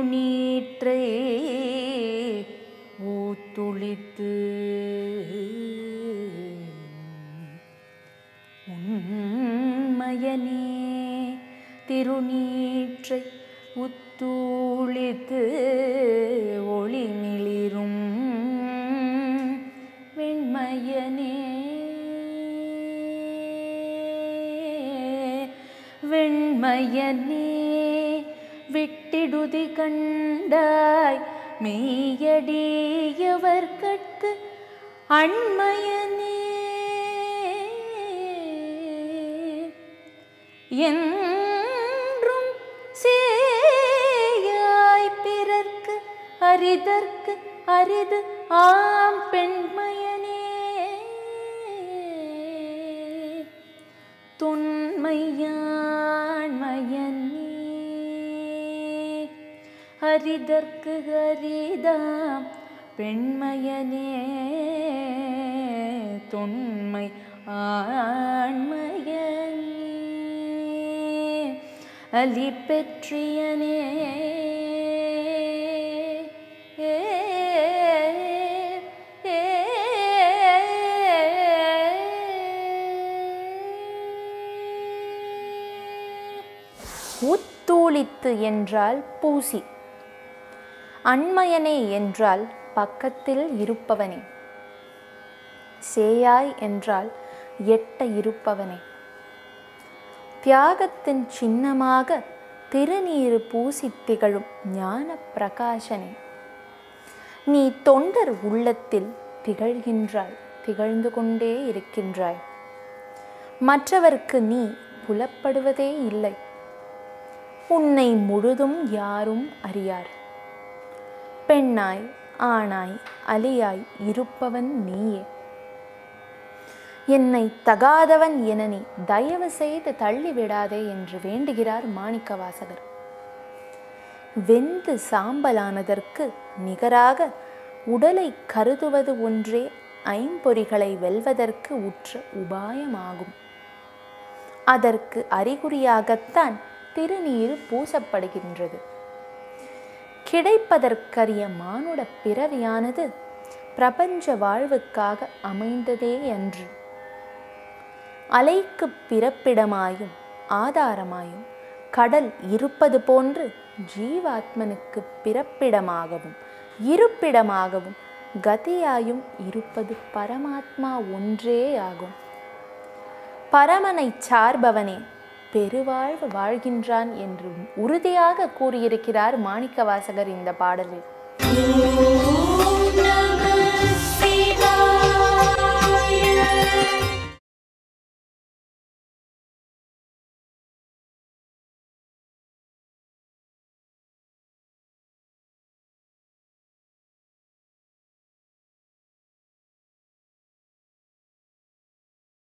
திருநீற்றை ஊத்துளித்து உண்மையனே திருநீற்றை உத்தூளித்து ஒளிமிளிரும் வெண்மையனே வெண்மையனே விட்டிடுதி கண்டாய் மெய்யடியவர் கட்கு அண்மையனே என்றும் சேயாய் பிறர்க்கு அரிதற்கு அரிது ஆம் பெண்மையனே தொன்மையாண்மையனே அரிதற்கு அரிதாம் பெண்மையனே தொன்மை ஆண்மையனே அலி பெற்றியனே ஏ, ஏ, உத்தூளித்து என்றால் பூசி அண்மையனே என்றால் பக்கத்தில் இருப்பவனே சேயாய் என்றால் எட்ட இருப்பவனே தியாகத்தின் சின்னமாக திருநீறு பூசி திகழும் ஞான பிரகாசனே நீ தொண்டர் உள்ளத்தில் திகழ்கின்றாய் திகழ்ந்து கொண்டே இருக்கின்றாய் மற்றவர்க்கு நீ புலப்படுவதே இல்லை உன்னை முழுதும் யாரும் அறியார் பெண்ணாய் ஆணாய் அலியாய் இருப்பவன் நீயே என்னை தகாதவன் என நீ தயவு செய்து தள்ளிவிடாதே என்று வேண்டுகிறார் மாணிக்கவாசகர் வெந்து சாம்பலானதற்கு நிகராக உடலை கருதுவது ஒன்றே ஐம்பொறிகளை வெல்வதற்கு உற்ற உபாயமாகும் அதற்கு அறிகுறியாகத்தான் திருநீறு பூசப்படுகின்றது கிடைப்பதற்கரிய மானுட பிறவியானது பிரபஞ்ச வாழ்வுக்காக அமைந்ததே அன்று அலைக்கு பிறப்பிடமாயும் ஆதாரமாயும் கடல் இருப்பது போன்று ஜீவாத்மனுக்கு பிறப்பிடமாகவும் இருப்பிடமாகவும் கதியாயும் இருப்பது பரமாத்மா ஒன்றே ஆகும் பரமனை சார்பவனே பெருவாழ்வு வாழ்கின்றான் என்று உறுதியாக கூறியிருக்கிறார் மாணிக்கவாசகர் இந்த பாடலில்